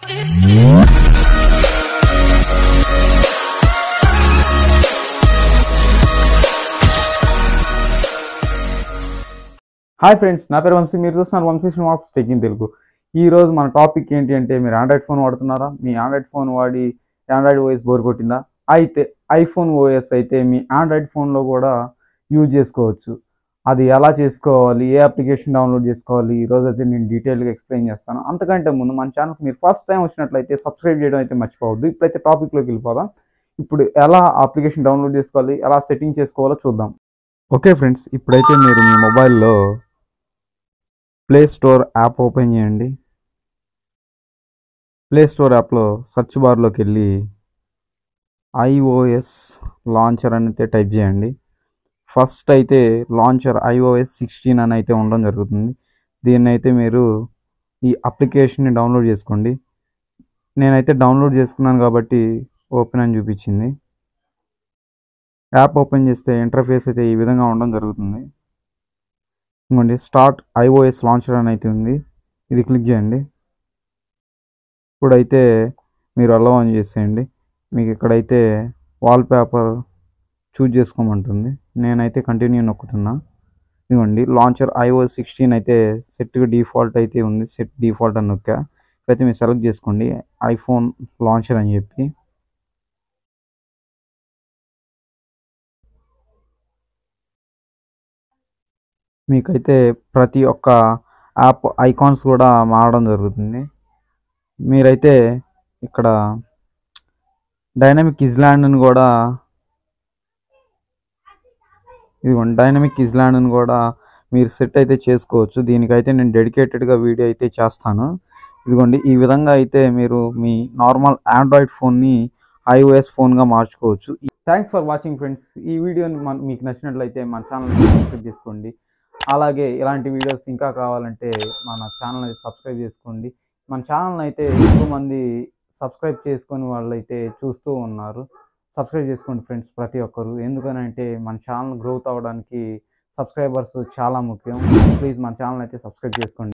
hi friends నా పేరు వంశీ మీరు చూస్తున్నారు వంశీ శ్రీనివాస్ టెకింగ్ తెలుగు ఈ రోజు మన టాపిక్ ఏంటి అంటే మీరు ఆండ్రాయిడ్ ఫోన్ వాడుతున్నారా మీ ఆండ్రాయిడ్ ఫోన్ వాడి ఆండ్రాయిడ్ ఓఎస్ బోర్ కొట్టిందా అయితే ఐఫోన్ ఓఎస్ అయితే మీ ఆండ్రాయిడ్ ఫోన్లో కూడా యూజ్ చేసుకోవచ్చు అది ఎలా చేసుకోవాలి ఏ అప్లికేషన్ డౌన్లోడ్ చేసుకోవాలి ఈ రోజు అయితే నేను డీటెయిల్గా ఎక్స్ప్లెయిన్ చేస్తాను అంతకంటే ముందు మన ఛానల్కి మీరు ఫస్ట్ టైం వచ్చినట్లయితే సబ్స్క్రైబ్ చేయడం అయితే మర్చిపోవద్దు ఇప్పుడైతే టాపిక్లోకి వెళ్ళిపోదాం ఇప్పుడు ఎలా అప్లికేషన్ డౌన్లోడ్ చేసుకోవాలి ఎలా సెట్టింగ్ చేసుకోవాలో చూద్దాం ఓకే ఫ్రెండ్స్ ఇప్పుడైతే మీరు మీ మొబైల్లో ప్లే స్టోర్ యాప్ ఓపెన్ చేయండి ప్లే స్టోర్ యాప్లో సెర్చ్ బార్లోకి వెళ్ళి ఐఓఎస్ లాంచర్ అని అయితే టైప్ చేయండి ఫస్ట్ అయితే లాంచర్ ఐఓఎస్ సిక్స్టీన్ అని అయితే ఉండడం జరుగుతుంది దీన్ని అయితే మీరు ఈ అప్లికేషన్ని డౌన్లోడ్ చేసుకోండి నేనైతే డౌన్లోడ్ చేసుకున్నాను కాబట్టి ఓపెన్ అని చూపించింది యాప్ ఓపెన్ చేస్తే ఇంటర్ఫేస్ అయితే ఈ విధంగా ఉండడం జరుగుతుంది ఇంకోండి స్టార్ట్ ఐఓఎస్ లాంచర్ అని అయితే ఉంది ఇది క్లిక్ చేయండి ఇప్పుడైతే మీరు అలౌ ఆన్ చేసేయండి మీకు ఇక్కడైతే వాల్ పేపర్ చూజ్ చేసుకోమంటుంది నేనైతే కంటిన్యూ నొక్కుతున్నా ఇదిగోండి లాంచర్ ఐఓఎస్ సిక్స్టీన్ అయితే సెట్ డిఫాల్ట్ అయితే ఉంది సెట్ డిఫాల్ట్ అని నొక్కా ఇప్పుడైతే మీరు సెలెక్ట్ చేసుకోండి ఐఫోన్ లాంచర్ అని చెప్పి మీకైతే ప్రతి ఒక్క యాప్ ఐకాన్స్ కూడా మారడం జరుగుతుంది మీరైతే ఇక్కడ డైనమిక్ ఇజ్లాండ్ని కూడా ఇదిగోండి డైనమిక్ ఇజ్లాండ్ని కూడా మీరు సెట్ అయితే చేసుకోవచ్చు దీనికైతే నేను డెడికేటెడ్గా వీడియో అయితే చేస్తాను ఇదిగోండి ఈ విధంగా అయితే మీరు మీ నార్మల్ ఆండ్రాయిడ్ ఫోన్ని ఐఓఎస్ ఫోన్గా మార్చుకోవచ్చు థ్యాంక్స్ ఫర్ వాచింగ్ ఫ్రెండ్స్ ఈ వీడియోని మన మీకు నచ్చినట్లయితే మన ఛానల్ని సబ్స్క్రైబ్ చేసుకోండి అలాగే ఇలాంటి వీడియోస్ ఇంకా కావాలంటే మన ఛానల్ సబ్స్క్రైబ్ చేసుకోండి మన ఛానల్ అయితే ఎక్కువ మంది సబ్స్క్రైబ్ చేసుకొని వాళ్ళైతే చూస్తూ ఉన్నారు సబ్స్క్రైబ్ చేసుకోండి ఫ్రెండ్స్ ప్రతి ఒక్కరు ఎందుకనంటే మన ఛానల్ గ్రోత్ అవ్వడానికి సబ్స్క్రైబర్స్ చాలా ముఖ్యం ప్లీజ్ మన ఛానల్ అయితే సబ్స్క్రైబ్ చేసుకోండి